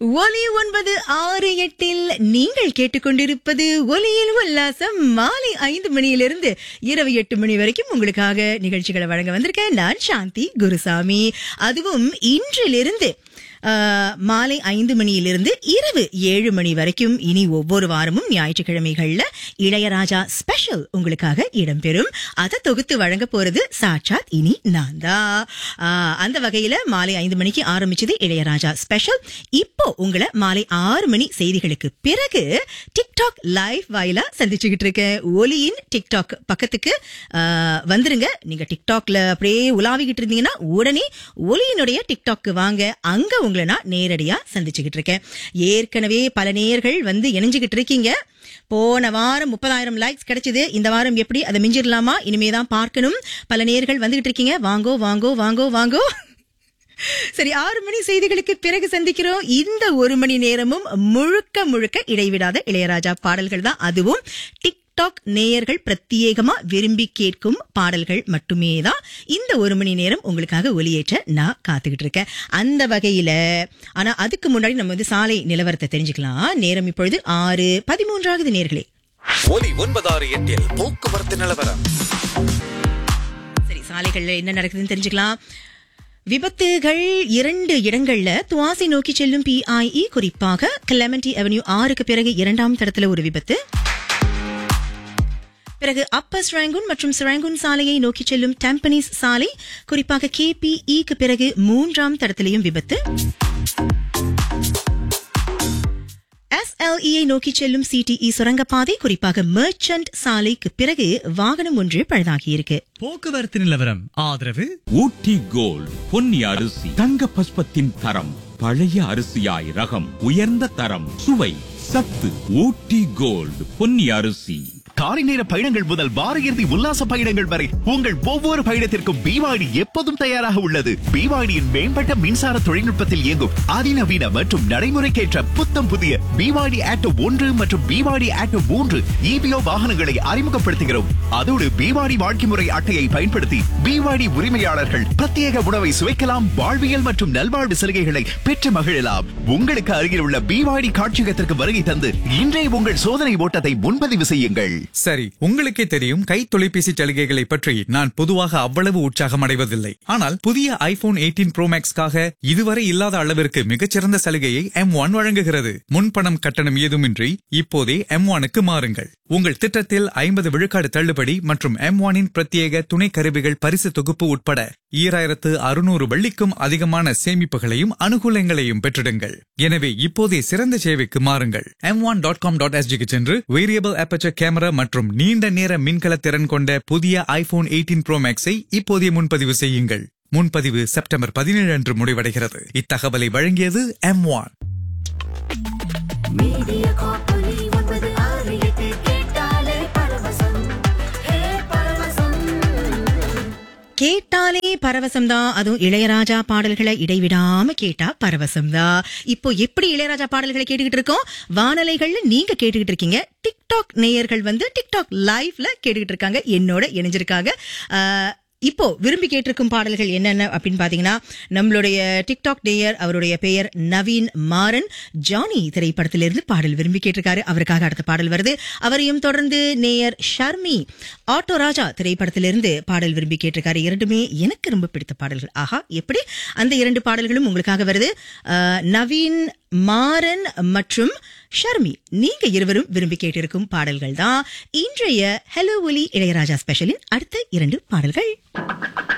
ஒலி ஒன்பது ஆறு எட்டில் நீங்கள் கேட்டுக்கொண்டிருப்பது ஒலியில் உல்லாசம் மாலை ஐந்து மணியிலிருந்து இரவு எட்டு மணி வரைக்கும் உங்களுக்காக நிகழ்ச்சிகளை வழங்க வந்திருக்கேன் நான் சாந்தி குருசாமி அதுவும் இன்றிலிருந்து ஆஹ், மாலை ஐந்து மணியிலிருந்து இரவு ஏழு மணி வரைக்கும் இனி ஒவ்வொரு வாரமும் ஞாயிற்றுக்கிழமைகள்ல இளையராஜா ஸ்பெஷல் உங்களுக்காக இடம்பெறும் அதை தொகுத்து வழங்க போறது சாட்சாத் இனி நான் தான் ஆஹ், அந்த வகையில மாலை ஐந்து மணிக்கு ஆரம்பிச்சது இளையராஜா ஸ்பெஷல் இப்போ உங்களை மாலை ஆறு மணி செய்திகளுக்கு பிறகு டிக்டாக் லைவ் வாயிலா சந்திச்சுக்கிட்டு இருக்கேன் ஒலியின் டிக்டாக் பக்கத்துக்கு ஆஹ், வந்துருங்க நீங்க டிக்டாக்ல அப்படியே உலாவிக்கிட்டு இருந்தீங்கன்னா உடனே ஒலியினுடைய டிக்டாக்கு வாங்க அங்க உங்களை நான் நேரடியா சந்திச்சுக்கிட்டு இருக்கேன் ஏற்கனவே பல நேயர்கள் வந்து இணைஞ்சுக்கிட்டு இருக்கீங்க போன வாரம் முப்பதாயிரம் லைக்ஸ் கிடைச்சது இந்த வாரம் எப்படி அதை மிஞ்சிடலாமா இனிமே தான் பார்க்கணும் பல நேயர்கள் வந்துகிட்டு இருக்கீங்க வாங்கோ வாங்கோ வாங்கோ வாங்கோ சரி ஆறு மணி செய்திகளுக்கு பிறகு சந்திக்கிறோம் இந்த ஒரு மணி நேரமும் முழுக்க முழுக்க இடைவிடாத இளையராஜா பாடல்கள் தான் அதுவும் டிக்டாக் நேயர்கள் பிரத்யேகமா விரும்பி கேட்கும் பாடல்கள் மட்டுமே தான் இந்த ஒரு மணி நேரம் உங்களுக்காக ஒலியேற்ற நான் காத்துக்கிட்டு இருக்கேன் அந்த வகையில ஆனா அதுக்கு முன்னாடி நம்ம வந்து சாலை நிலவரத்தை தெரிஞ்சுக்கலாம் நேரம் இப்பொழுது ஆறு பதிமூன்றாவது நேர்களே ஒலி ஒன்பதாறு எட்டில் போக்குவரத்து நிலவரம் சரி சாலைகள்ல என்ன நடக்குதுன்னு தெரிஞ்சுக்கலாம் விபத்துகள் இரண்டு இடங்கள்ல துவாசி நோக்கி செல்லும் பிஐஇ குறிப்பாக கிளமெண்டி அவென்யூ ஆறுக்கு பிறகு இரண்டாம் தடத்துல ஒரு விபத்து பிறகு அப்பர் ஸ்ராங்குன் மற்றும் ஸ்ராங்குன் சாலையை நோக்கி செல்லும் டெம்பனிஸ் சாலை குறிப்பாக கேபிஇக்கு பிறகு மூன்றாம் தடத்திலையும் விபத்து எஸ்எல்இயை நோக்கி செல்லும் சிடிஇ சுரங்கப்பாதை குறிப்பாக மெர்ச்சன்ட் சாலைக்கு பிறகு வாகனம் ஒன்று பழுதாகியிருக்கு போக்குவரத்து நிலவரம் ஆதரவு ஊட்டி கோல்ட் பொன்னி அரிசி தங்க பஸ்பத்தின் தரம் பழைய அரிசியாய் ரகம் உயர்ந்த தரம் சுவை சத்து ஊட்டி கோல்ட் பொன்னி அரிசி காலை நேர பயணங்கள் முதல் வார இறுதி உல்லாச பயணங்கள் வரை உங்கள் ஒவ்வொரு பயணத்திற்கும் பிவாடி எப்போதும் தயாராக உள்ளது பிவாடியின் மேம்பட்ட மின்சார தொழில்நுட்பத்தில் இயங்கும் அதிநவீன மற்றும் நடைமுறைக்கேற்ற புத்தம் புதிய பிவாடி ஆட்டோ ஒன்று மற்றும் பிவாடி ஆட்டோ மூன்று இபிஓ வாகனங்களை அறிமுகப்படுத்துகிறோம் அதோடு பிவாடி வாழ்க்கை முறை அட்டையை பயன்படுத்தி பிவாடி உரிமையாளர்கள் பிரத்யேக உணவை சுவைக்கலாம் வாழ்வியல் மற்றும் நல்வாழ்வு சலுகைகளை பெற்று மகிழலாம் உங்களுக்கு அருகில் உள்ள பிவாடி காட்சியகத்திற்கு வருகை தந்து இன்றைய உங்கள் சோதனை ஓட்டத்தை முன்பதிவு செய்யுங்கள் சரி உங்களுக்கே தெரியும் கை தொலைபேசி சலுகைகளை பற்றி நான் பொதுவாக அவ்வளவு உற்சாகம் அடைவதில்லை ஆனால் புதிய ஐபோன் 18 ப்ரோ மேக்ஸ்க்காக இதுவரை இல்லாத அளவிற்கு மிகச்சிறந்த சலுகையை எம் ஒன் வழங்குகிறது முன்பணம் கட்டணம் ஏதுமின்றி இப்போதே எம் ஒனுக்கு மாறுங்கள் உங்கள் திட்டத்தில் ஐம்பது விழுக்காடு தள்ளுபடி மற்றும் எம் ஒனின் பிரத்யேக துணை கருவிகள் பரிசு தொகுப்பு உட்பட ஈராயிரத்து அறுநூறு வெள்ளிக்கும் அதிகமான சேமிப்புகளையும் அனுகூலங்களையும் பெற்றிடுங்கள் எனவே இப்போதே சிறந்த சேவைக்கு மாறுங்கள் M one dot com dot எஸ்ஜிக்கு சென்று வேரியபிள் அப்பச்சர் கேமரா மற்றும் நீண்ட நேர மின்கல திறன் கொண்ட புதிய ஐபோன் 18 ப்ரோ மேக்ஸை இப்போதே முன்பதிவு செய்யுங்கள் முன்பதிவு செப்டம்பர் பதினேழு அன்று முடிவடைகிறது இத்தகவலை வழங்கியது எம் ஒன் மீடியா காப்பொலி ஒன்பது ஆறு எட்டு கேட்டாலே பரவசம் ஹே பரவசம் கேட்டாலே பரவசம் தான் அதுவும் இளையராஜா பாடல்களை இடைவிடாம கேட்டா பரவசம் தான் இப்போ எப்படி இளையராஜா பாடல்களை கேட்டுக்கிட்டு இருக்கோம் வானலைகள்ல நீங்க கேட்டுக்கிட்டு இருக்கீங்க டிக்டாக் நேயர்கள் வந்து டிக்டாக் லைவ்ல கேட்டுக்கிட்டு இருக்காங்க என்னோட இணைஞ்சிருக்காங்க ஆஹ், இப்போ விரும்பி கேட்டிருக்கும் பாடல்கள் என்னென்ன அப்படின்னு பாத்தீங்கன்னா நம்மளுடைய டிக்டாக் நேயர் அவருடைய பெயர் நவீன் மாறன் ஜானி திரைப்படத்திலிருந்து பாடல் விரும்பி கேட்டிருக்காரு அவருக்காக அடுத்த பாடல் வருது அவரையும் தொடர்ந்து நேயர் ஷர்மி ஆட்டோ ராஜா திரைப்படத்திலிருந்து பாடல் விரும்பி கேட்டிருக்காரு இரண்டுமே எனக்கு ரொம்ப பிடித்த பாடல்கள் ஆஹா எப்படி அந்த இரண்டு பாடல்களும் உங்களுக்காக வருது அஹ், நவீன் மாறன் மற்றும் ஷர்மி நீங்க இருவரும் விரும்பி கேட்டிருக்கும் பாடல்கள் தான் இன்றைய ஹலோ ஒலி இளையராஜா ஸ்பெஷலின் அடுத்த இரண்டு பாடல்கள்